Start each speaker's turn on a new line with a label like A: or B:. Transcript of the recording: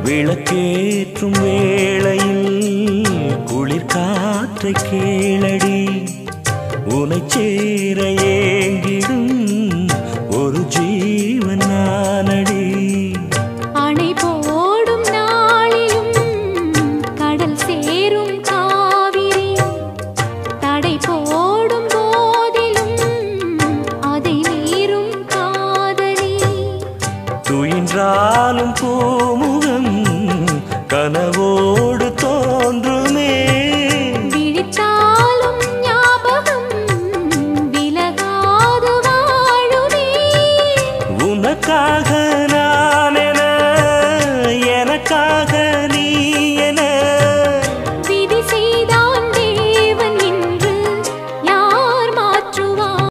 A: விளக்கேற்றும் வேளையில் குளிர் காற்றை கேளடி உனை சேர ஏங்கிடும் ஒரு ஜீவன் நானடி
B: அணை போடும் நாளிலும் கடல் சேரும் காவிரி தடை போடும் போதிலும் அதை மீறும் காதலி
A: துயின்றாலும் பூமுகம் கனவோ